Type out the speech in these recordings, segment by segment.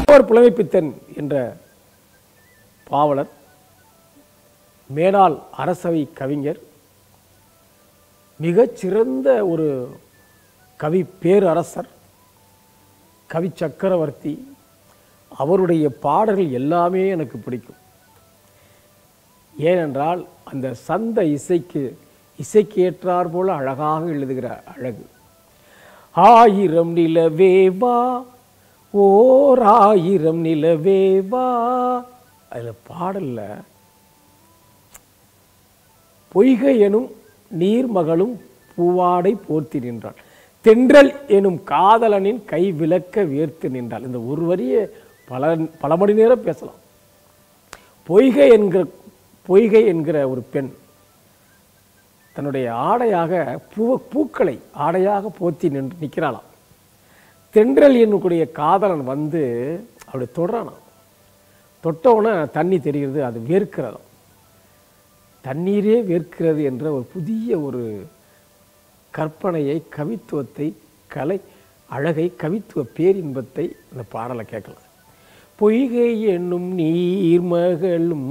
அவர் புலமைப்பித்தன் என்ற பாவலர் மேலாள் அரசவை கவிஞர் மிகச் சிறந்த ஒரு கவி பேரரசர் கவி சக்கரவர்த்தி அவருடைய பாடல்கள் எல்லாமே எனக்கு பிடிக்கும் ஏனென்றால் அந்த சந்த இசைக்கு இசைக்கு ஏற்றார் போல அழகாக எழுதுகிற அழகு ஆயிரம் நிலவேவா ஓர் ஆயிரம் நிலவேவா அதில் பாடல்ல பொய்கை எனும் நீர்மகளும் பூவாடை போர்த்தி நின்றாள் தென்றல் எனும் காதலனின் கை விளக்க வேர்த்து நின்றாள் இந்த ஒரு வரியை பல பல மணி நேரம் பேசலாம் பொய்கை என்கிற பொய்கை என்கிற ஒரு பெண் தன்னுடைய ஆடையாக பூ பூக்களை ஆடையாக போத்தி நின்று நிற்கிறாளாம் தென்றல் என்னுடைய காதலன் வந்து அப்படி தொடுறானாம் தொட்டவுடனே தண்ணி தெரிகிறது அது வேர்க்கிறதாம் தண்ணீரே வேர்க்கிறது என்ற ஒரு புதிய ஒரு கற்பனையை கவித்துவத்தை கலை அழகை கவித்துவ பேரின்பத்தை இந்த பாடலை கேட்கலாம் பொய்கை என்னும் நீர்மகளும்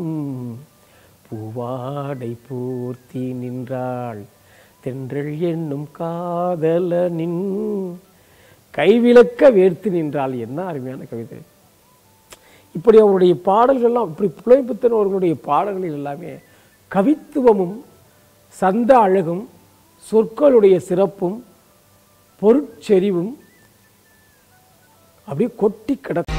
பூவாடை பூர்த்தி நின்றாள் தென்றல் என்னும் காதலனின் கைவிளக்க வேர்த்து நின்றாள் என்ன அருமையான கவிதை இப்படி அவருடைய பாடல்கள்லாம் இப்படி புலமைப்புத்தன் அவர்களுடைய பாடல்களில் எல்லாமே கவித்துவமும் சந்த அழகும் சொற்களுடைய சிறப்பும் பொருட்செறிவும் அப்படியே கொட்டி கிடக்கும்